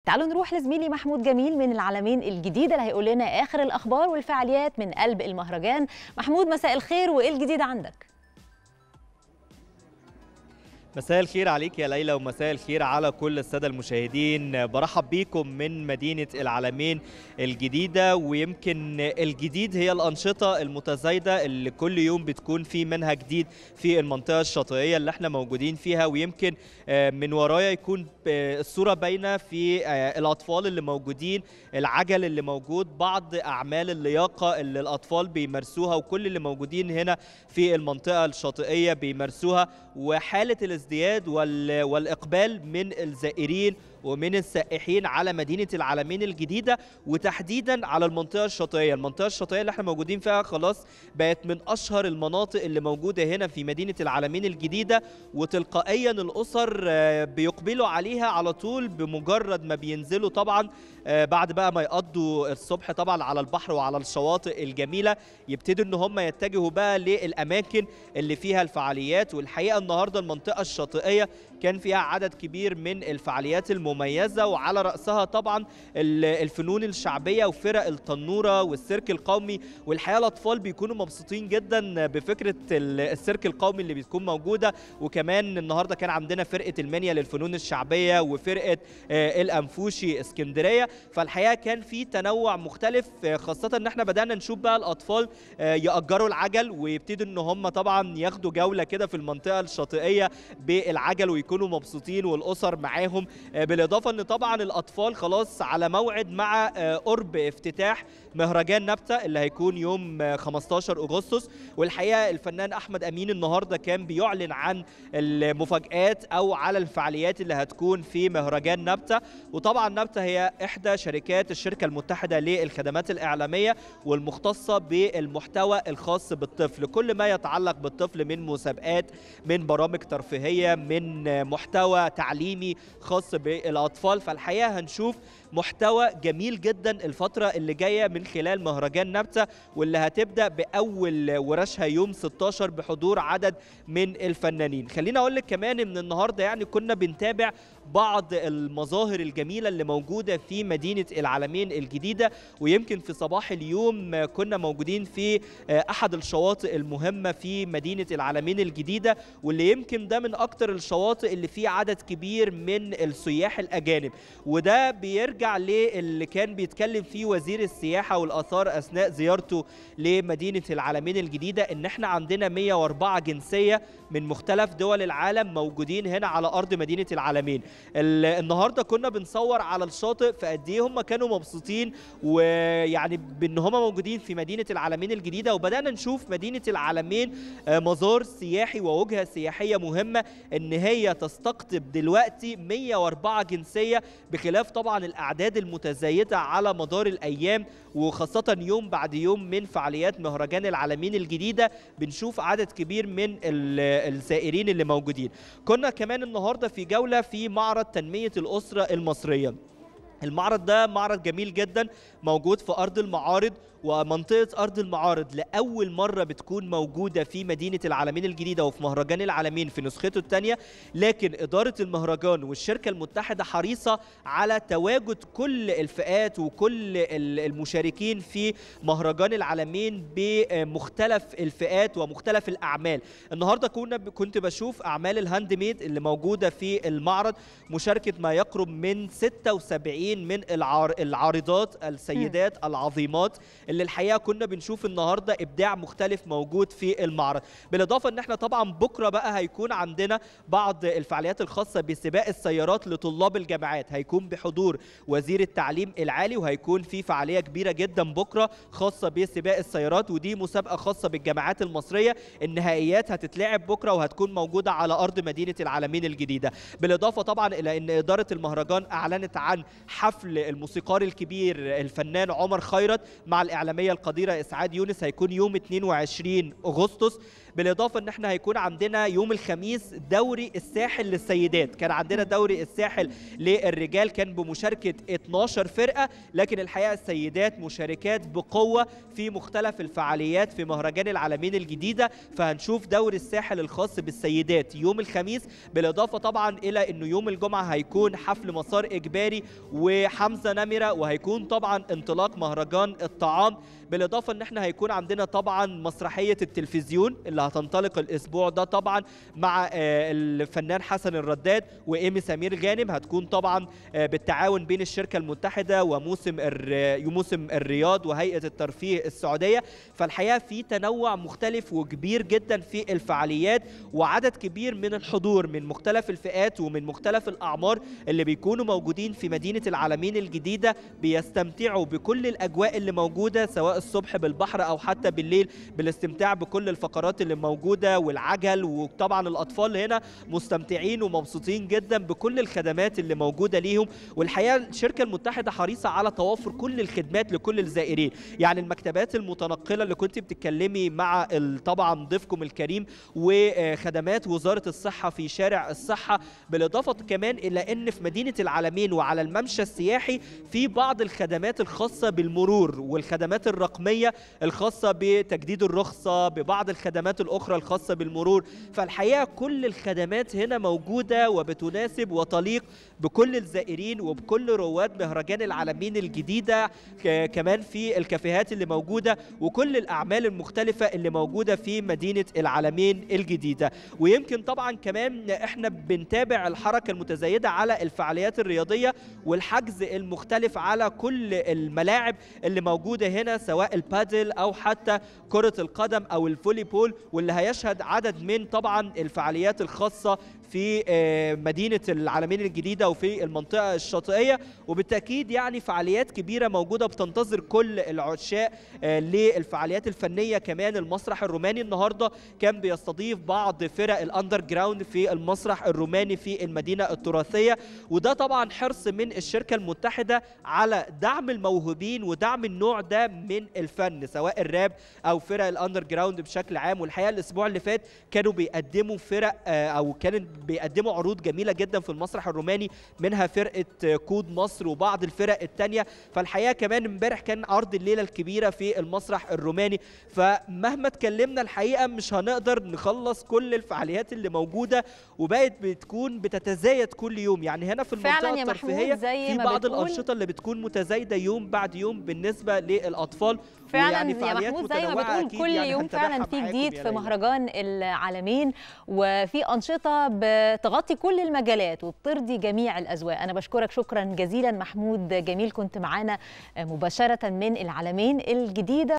تعالوا نروح لزميلي محمود جميل من العالمين الجديده اللي هيقول لنا اخر الاخبار والفعاليات من قلب المهرجان محمود مساء الخير وايه الجديد عندك مساء الخير عليك يا ليلى ومساء الخير على كل السادة المشاهدين برحب بيكم من مدينة العالمين الجديدة ويمكن الجديد هي الأنشطة المتزايدة اللي كل يوم بتكون في منها جديد في المنطقة الشاطئية اللي احنا موجودين فيها ويمكن من ورايا يكون الصورة باينة في الأطفال اللي موجودين العجل اللي موجود بعض أعمال اللياقة اللي الأطفال بيمارسوها وكل اللي موجودين هنا في المنطقة الشاطئية بيمارسوها وحالة الازدياد والإقبال من الزائرين ومن السائحين على مدينة العالمين الجديدة وتحديدا على المنطقة الشاطئية المنطقة الشاطئية اللي احنا موجودين فيها خلاص بقت من أشهر المناطق اللي موجودة هنا في مدينة العالمين الجديدة وتلقائيا الأسر بيقبلوا عليها على طول بمجرد ما بينزلوا طبعا بعد بقى ما يقضوا الصبح طبعا على البحر وعلى الشواطئ الجميلة يبتدوا ان هم يتجهوا بقى للأماكن اللي فيها الفعاليات والحقيقة النهاردة المنطقة الشاطئية كان فيها عدد كبير من الفعاليات المميزة وعلى رأسها طبعا الفنون الشعبية وفرق التنورة والسيرك القومي والحقيقة الأطفال بيكونوا مبسوطين جدا بفكرة السيرك القومي اللي بتكون موجودة وكمان النهاردة كان عندنا فرقة المنيا للفنون الشعبية وفرقة الأنفوشي اسكندرية فالحقيقة كان في تنوع مختلف خاصة ان احنا بدأنا نشوف بقى الأطفال يأجروا العجل ويبتدوا ان هم طبعا ياخدوا جولة كده في المنطقة الشاطئية بالعجل ويكونوا مبسوطين والأسر معاهم بالاضافه ان طبعا الاطفال خلاص على موعد مع قرب افتتاح مهرجان نبته اللي هيكون يوم 15 اغسطس والحقيقه الفنان احمد امين النهارده كان بيعلن عن المفاجات او على الفعاليات اللي هتكون في مهرجان نبته وطبعا نبته هي احدى شركات الشركه المتحده للخدمات الاعلاميه والمختصه بالمحتوى الخاص بالطفل كل ما يتعلق بالطفل من مسابقات من برامج ترفيهيه من محتوى تعليمي خاص بالاطفال فالحقيقه هنشوف محتوى جميل جدا الفتره اللي جايه من خلال مهرجان نبته واللي هتبدا باول ورشها يوم 16 بحضور عدد من الفنانين خلينا اقول لك كمان ان النهارده يعني كنا بنتابع بعض المظاهر الجميله اللي موجوده في مدينه العالمين الجديده ويمكن في صباح اليوم كنا موجودين في احد الشواطئ المهمه في مدينه العالمين الجديده واللي يمكن ده من اكتر الشواطئ اللي فيه عدد كبير من السياح الاجانب وده بيرجع للي كان بيتكلم فيه وزير السياحه والاثار اثناء زيارته لمدينه العالمين الجديده ان احنا عندنا 104 جنسيه من مختلف دول العالم موجودين هنا على ارض مدينه العالمين النهارده كنا بنصور على الشاطئ فقد ايه هم كانوا مبسوطين ويعني بان هم موجودين في مدينه العالمين الجديده وبدانا نشوف مدينه العالمين مزار سياحي ووجهه سياحيه مهمه ان هي تستقطب دلوقتي 104 جنسيه بخلاف طبعا الاعداد المتزايده على مدار الايام وخاصه يوم بعد يوم من فعاليات مهرجان العالمين الجديده بنشوف عدد كبير من الزائرين اللي موجودين كنا كمان النهارده في جوله في معرض تنميه الاسره المصريه المعرض ده معرض جميل جدا موجود في ارض المعارض ومنطقه ارض المعارض لاول مره بتكون موجوده في مدينه العالمين الجديده وفي مهرجان العالمين في نسخته الثانيه لكن اداره المهرجان والشركه المتحده حريصه على تواجد كل الفئات وكل المشاركين في مهرجان العالمين بمختلف الفئات ومختلف الاعمال النهارده كنا كنت بشوف اعمال الهاند ميد اللي موجوده في المعرض مشاركه ما يقرب من 76 من العارضات السيدات العظيمات اللي الحقيقه كنا بنشوف النهارده ابداع مختلف موجود في المعرض بالاضافه ان احنا طبعا بكره بقى هيكون عندنا بعض الفعاليات الخاصه بسباق السيارات لطلاب الجامعات هيكون بحضور وزير التعليم العالي وهيكون في فعاليه كبيره جدا بكره خاصه بسباق السيارات ودي مسابقه خاصه بالجامعات المصريه النهائيات هتتلعب بكره وهتكون موجوده على ارض مدينه العالمين الجديده بالاضافه طبعا الى ان اداره المهرجان اعلنت عن حفل الموسيقار الكبير الفنان عمر خيرت مع الاعلاميه القديره اسعاد يونس هيكون يوم 22 اغسطس بالاضافه ان احنا هيكون عندنا يوم الخميس دوري الساحل للسيدات كان عندنا دوري الساحل للرجال كان بمشاركه 12 فرقه لكن الحقيقه السيدات مشاركات بقوه في مختلف الفعاليات في مهرجان العالمين الجديده فهنشوف دوري الساحل الخاص بالسيدات يوم الخميس بالاضافه طبعا الى انه يوم الجمعه هيكون حفل مسار اجباري وحمزه نمره وهيكون طبعا انطلاق مهرجان الطعام بالاضافه ان احنا هيكون عندنا طبعا مسرحيه التلفزيون اللي هتنطلق الاسبوع ده طبعا مع الفنان حسن الرداد وايمي سمير غانم هتكون طبعا بالتعاون بين الشركه المتحده وموسم موسم الرياض وهيئه الترفيه السعوديه فالحقيقه في تنوع مختلف وكبير جدا في الفعاليات وعدد كبير من الحضور من مختلف الفئات ومن مختلف الاعمار اللي بيكونوا موجودين في مدينه العالمين الجديده بيستمتعوا بكل الاجواء اللي موجوده سواء الصبح بالبحر او حتى بالليل بالاستمتاع بكل الفقرات اللي موجوده والعجل وطبعا الاطفال هنا مستمتعين ومبسوطين جدا بكل الخدمات اللي موجوده ليهم والحقيقه الشركه المتحده حريصه على توفر كل الخدمات لكل الزائرين يعني المكتبات المتنقله اللي كنت بتتكلمي مع طبعا ضيفكم الكريم وخدمات وزاره الصحه في شارع الصحه بالاضافه كمان الى ان في مدينه العالمين وعلى الممشى السياحي في بعض الخدمات الخاصه بالمرور والخدمات الرقميه الخاصه بتجديد الرخصه ببعض الخدمات الاخرى الخاصه بالمرور فالحقيقه كل الخدمات هنا موجوده وبتناسب وتليق بكل الزائرين وبكل رواد مهرجان العالمين الجديده كمان في الكافيهات اللي موجوده وكل الاعمال المختلفه اللي موجوده في مدينه العالمين الجديده ويمكن طبعا كمان احنا بنتابع الحركه المتزايده على الفعاليات الرياضيه والحجز المختلف على كل الملاعب اللي موجوده هنا سواء البادل او حتى كره القدم او الفولي بول واللي هيشهد عدد من طبعا الفعاليات الخاصه في مدينه العالمين الجديده وفي المنطقه الشاطئيه وبالتاكيد يعني فعاليات كبيره موجوده بتنتظر كل العشاق للفعاليات الفنيه كمان المسرح الروماني النهارده كان بيستضيف بعض فرق الاندر جراوند في المسرح الروماني في المدينه التراثيه وده طبعا حرص من الشركه المتحده على دعم الموهوبين ودعم النوع ده من الفن سواء الراب او فرق الاندر جراوند بشكل عام والحقيقه الاسبوع اللي فات كانوا بيقدموا فرق او كانت بيقدموا عروض جميله جدا في المسرح الروماني منها فرقه كود مصر وبعض الفرق الثانيه فالحقيقه كمان امبارح كان عرض الليله الكبيره في المسرح الروماني فمهما اتكلمنا الحقيقه مش هنقدر نخلص كل الفعاليات اللي موجوده وبقت بتكون بتتزايد كل يوم يعني هنا في المنطقه الترفيهيه في بعض الانشطه اللي بتكون متزايده يوم بعد يوم بالنسبه للاطفال فعلا يعني يا محمود زي ما بتقول كل يعني يوم فعلا في جديد في مهرجان العالمين وفي انشطه بتغطي كل المجالات وبترضي جميع الاذواق انا بشكرك شكرا جزيلا محمود جميل كنت معانا مباشره من العالمين الجديده